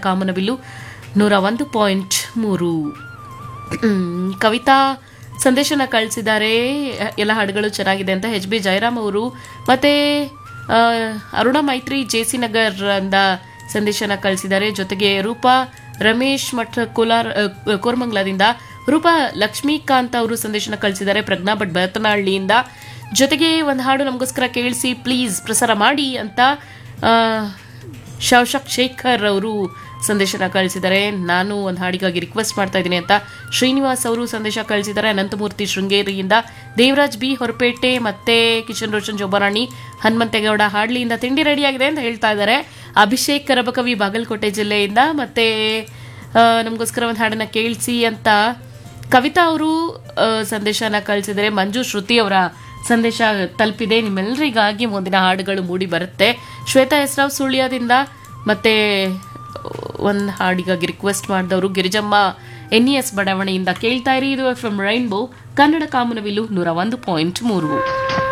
ಕಾಮನಬಿಲ್ಲು ನೂರ ಒಂದು ಪಾಯಿಂಟ್ ಮೂರು ಹ್ಮ್, ಕವಿತಾ ಸಂದೇಶನ ಕಳಿಸಿದ್ದಾರೆ ಎಲ್ಲ ಹಾಡುಗಳು ಚೆನ್ನಾಗಿದೆ ಅಂತ ಎಚ್ ಬಿ ಜಯರಾಮ್ ಅವರು ಮತ್ತೆ ಆ, ಅರುಣ ಮೈತ್ರಿ ಜೆ ಸಿ ನಗರ್ ಅಂದ ಸಂದೇಶನ ಕಳಿಸಿದ್ದಾರೆ ಜೊತೆಗೆ ರೂಪಾ ರಮೇಶ್ ಮಠ ಕೋಲಾರ್ ಆ, ಕೋರಮಂಗಲದಿಂದ ರೂಪಾ ಲಕ್ಷ್ಮೀಕಾಂತ್ ಅವರು ಸಂದೇಶನ ಕಳಿಸಿದ್ದಾರೆ ಪ್ರಜ್ಞಾ ಭಟ್ ಭರತನಹಳ್ಳಿಯಿಂದ ಜೊತೆಗೆ ಒಂದು ಹಾಡು ನಮಗೋಸ್ಕರ ಕೇಳಿಸಿ ಪ್ಲೀಸ್ ಪ್ರಸಾರ ಮಾಡಿ ಅಂತ ಆ, ಶೌಶಕ್ ಶೇಖರ್ ಅವರು ಸಂದೇಶನ ಕಳಿಸಿದ್ದಾರೆ ನಾನು ಒಂದು ಹಾಡಿಗಾಗಿ ರಿಕ್ವೆಸ್ಟ್ ಮಾಡ್ತಾ ಇದ್ದೀನಿ ಅಂತ ಶ್ರೀನಿವಾಸ್ ಅವರು ಸಂದೇಶ ಕಳಿಸಿದ್ದಾರೆ ಅನಂತಮೂರ್ತಿ ಶೃಂಗೇರಿಯಿಂದ ದೇವರಾಜ್ ಬಿ ಹೊರಪೇಟೆ ಮತ್ತೆ ಕಿಶನ್ ರೋಷನ್ ಜೋಬರಾಣಿ ಹನುಮಂತೇಗೌಡ ಹಾಡ್ಲಿಯಿಂದ ತಿಂಡಿ ರೆಡಿಯಾಗಿದೆ ಅಂತ ಹೇಳ್ತಾ ಇದ್ದಾರೆ ಅಭಿಷೇಕ್ ಕರಬಕವಿ ಬಾಗಲಕೋಟೆ ಜಿಲ್ಲೆಯಿಂದ ಮತ್ತೆ ಆ, ನಮಗೋಸ್ಕರ ಒಂದು ಹಾಡನ್ನ ಕೇಳಿಸಿ ಅಂತ ಕವಿತಾ ಅವರು ಆ, ಸಂದೇಶನ ಕಳಿಸಿದರೆ ಮಂಜು ಶ್ರುತಿ ಅವರ ಸಂದೇಶ ತಲುಪಿದೆ ನಿಮ್ಮೆಲ್ಲರಿಗಾಗಿ ಮುಂದಿನ ಹಾಡುಗಳು ಮೂಡಿ ಬರುತ್ತೆ ಶ್ವೇತಾ ಹೆಸ್ರಾವ್ ಸುಳ್ಯದಿಂದ ಮತ್ತೆ ಒಂದು ಹಾಡಿಗಾಗಿ ರಿಕ್ವೆಸ್ಟ್ ಮಾಡಿದವರು ಗಿರಿಜಮ್ಮ ಎನ್ ಎಸ್ ಬಡಾವಣೆಯಿಂದ ಕೇಳ್ತಾ ಇರಿ ಇದು ಎಫ್ ಎಂ ರೈನ್ಬೋ ಕನ್ನಡ ಕಾಮನವಿಲು ನೂರ ಒಂದು ಪಾಯಿಂಟ್ ಮೂರು